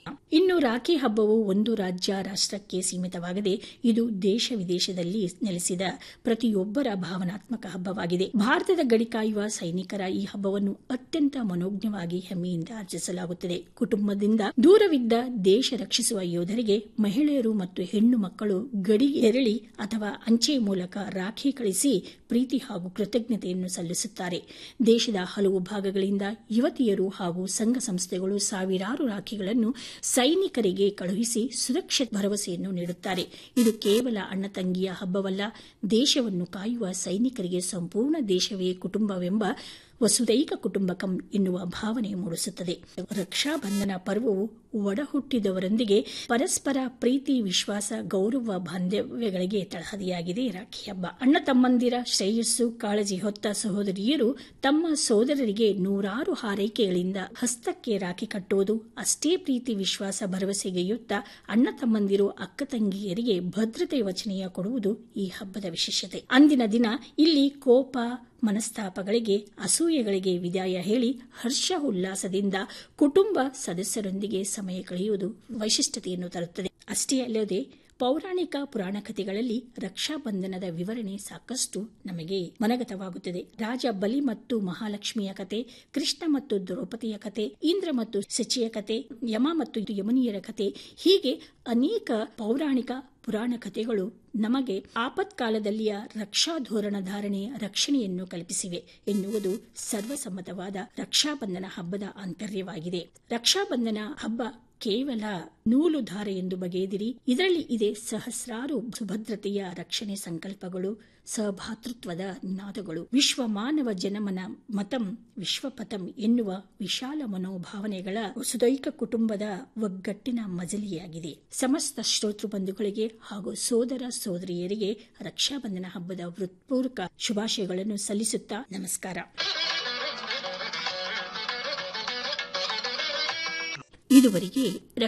ಇನ್ನು ರಾಖಿ ಹಬ್ಬವು ಒಂದು ರಾಜ್ಯ ರಾಷ್ಟಕ್ಕೆ ಸೀಮಿತವಾಗದೆ ಇದು ದೇಶ ವಿದೇಶದಲ್ಲಿ ನೆಲೆಸಿದ ಪ್ರತಿಯೊಬ್ಬರ ಭಾವನಾತ್ಮಕ ಹಬ್ಬವಾಗಿದೆ ಭಾರತದ ಗಡಿ ಕಾಯುವ ಸೈನಿಕರ ಈ ಹಬ್ಬವನ್ನು ಅತ್ಯಂತ ಮನೋಜ್ಞವಾಗಿ ಹೆಮ್ಮೆಯಿಂದ ಆಚರಿಸಲಾಗುತ್ತದೆ ಕುಟುಂಬದಿಂದ ದೂರವಿದ್ದ ದೇಶ ರಕ್ಷಿಸುವ ಯೋಧರಿಗೆ ಮಹಿಳೆಯರು ಮತ್ತು ಹೆಣ್ಣು ಮಕ್ಕಳು ಗಡಿಗೆ ತೆರಳಿ ಅಥವಾ ಅಂಚೆ ಮೂಲಕ ರಾಖಿ ಕಳಿಸಿ ಪ್ರೀತಿ ಹಾಗೂ ಕೃತಜ್ಞತೆಯನ್ನು ಸಲ್ಲಿಸುತ್ತಾರೆ ದೇಶದ ಹಲವು ಭಾಗಗಳಿಂದ ಯುವತಿಯರು ಹಾಗೂ ಸಂಘ ಸಂಸ್ಥೆಗಳು ಸಾವಿರಾರು ರಾಖಿಗಳನ್ನು ಸೈನಿಕರಿಗೆ ಕಳುಹಿಸಿ ಸುರಕ್ಷಿತ ಭರವಸೆಯನ್ನು ನೀಡುತ್ತಾರೆ ಇದು ಕೇವಲ ಅಣ್ಣ ತಂಗಿಯ ಹಬ್ಬವಲ್ಲ ದೇಶವನ್ನು ಕಾಯುವ ಸೈನಿಕರಿಗೆ ಸಂಪೂರ್ಣ ದೇಶವೇ ಕುಟುಂಬವೆಂಬ ವಸುದೈಕ ಕುಟುಂಬಕಂ ಎನ್ನುವ ಭಾವನೆ ಮೂಡಿಸುತ್ತದೆ ರಕ್ಷಾಬಂಧನ ಪರ್ವವು ಒಡಹುಟ್ಟಿದವರೊಂದಿಗೆ ಪರಸ್ಪರ ಪ್ರೀತಿ ವಿಶ್ವಾಸ ಗೌರವ ಬಾಂಧವ್ಯಗಳಿಗೆ ತಳಹದಿಯಾಗಿದೆ ರಾಖಿ ಹಬ್ಬ ಅಣ್ಣ ತಮ್ಮಂದಿರ ಶ್ರೇಯಸ್ಸು ಕಾಳಜಿ ಹೊತ್ತ ಸಹೋದರಿಯರು ತಮ್ಮ ಸೋದರರಿಗೆ ನೂರಾರು ಹಾರೈಕೆಗಳಿಂದ ಹಸ್ತಕ್ಕೆ ರಾಖಿ ಕಟ್ಟುವುದು ಅಷ್ಟೇ ಪ್ರೀತಿ ವಿಶ್ವಾಸ ಭರವಸೆಗೆಯುತ್ತ ಅಣ್ಣ ತಮ್ಮಂದಿರು ಅಕ್ಕ ತಂಗಿಯರಿಗೆ ಭದ್ರತೆ ವಚನೆಯ ಕೊಡುವುದು ಈ ಹಬ್ಬದ ವಿಶೇಷತೆ ಅಂದಿನ ದಿನ ಇಲ್ಲಿ ಕೋಪ ಮನಸ್ತಾಪಗಳಿಗೆ ಅಸೂಯೆಗಳಿಗೆ ವಿದಾಯ ಹೇಳಿ ಹರ್ಷ ಉಲ್ಲಾಸದಿಂದ ಕುಟುಂಬ ಸದಸ್ಯರೊಂದಿಗೆ ಸಮಯ ಕಳೆಯುವುದು ವೈಶಿಷ್ಟ್ಯತೆಯನ್ನು ತರುತ್ತದೆ ಅಷ್ಟೇ ಅಲ್ಲದೆ ಪೌರಾಣಿಕ ಪುರಾಣ ಕಥೆಗಳಲ್ಲಿ ರಕ್ಷಾಬಂಧನದ ವಿವರಣೆ ಸಾಕಷ್ಟು ನಮಗೆ ಮನಗತವಾಗುತ್ತದೆ ರಾಜ ಬಲಿ ಮತ್ತು ಮಹಾಲಕ್ಷ್ಮಿಯ ಕತೆ ಕೃಷ್ಣ ಮತ್ತು ದ್ರೌಪದಿಯ ಕತೆ ಇಂದ್ರ ಮತ್ತು ಶಚಿಯ ಕತೆ ಯಮ ಮತ್ತು ಯಮುನಿಯರ ಕತೆ ಹೀಗೆ ಅನೇಕ ಪೌರಾಣಿಕ ಪುರಾಣ ಕಥೆಗಳು ನಮಗೆ ಆಪತ್ಕಾಲದಲ್ಲಿಯ ರಕ್ಷಾ ಧೋರಣ ಧಾರಣೆಯ ರಕ್ಷಣೆಯನ್ನು ಕಲ್ಪಿಸಿವೆ ಎನ್ನುವುದು ಸರ್ವಸಮ್ಮತವಾದ ರಕ್ಷಾಬಂಧನ ಹಬ್ಬದ ಆಂತರ್ಯವಾಗಿದೆ ರಕ್ಷಾಬಂಧನ ಹಬ್ಬ ಕೇವಲ ನೂಲು ಧಾರೆ ಎಂದು ಬಗೆದಿರಿ ಇದರಲ್ಲಿ ಇದೆ ಸಹಸ್ರಾರು ಸುಭದ್ರತೆಯ ರಕ್ಷಣೆ ಸಂಕಲ್ಪಗಳು ಸಹಭಾತೃತ್ವದ ನಿನಾದಗಳು ವಿಶ್ವ ಮಾನವ ಜನಮನ ಮತಂ ವಿಶ್ವಪಥಂ ಎನ್ನುವ ವಿಶಾಲ ಮನೋಭಾವನೆಗಳ ಸುದೈಕ ಕುಟುಂಬದ ಒಗ್ಗಟ್ಟಿನ ಮಜಲಿಯಾಗಿದೆ ಸಮಸ್ತ ಶ್ರೋತೃ ಬಂಧುಗಳಿಗೆ ಹಾಗೂ ಸೋದರ ಸೋದರಿಯರಿಗೆ ರಕ್ಷಾಬಂಧನ ಹಬ್ಬದ ಹೃತ್ಪೂರ್ವಕ ಶುಭಾಶಯಗಳನ್ನು ಸಲ್ಲಿಸುತ್ತಾ ನಮಸ್ಕಾರ ಇದುವರೆಗೆ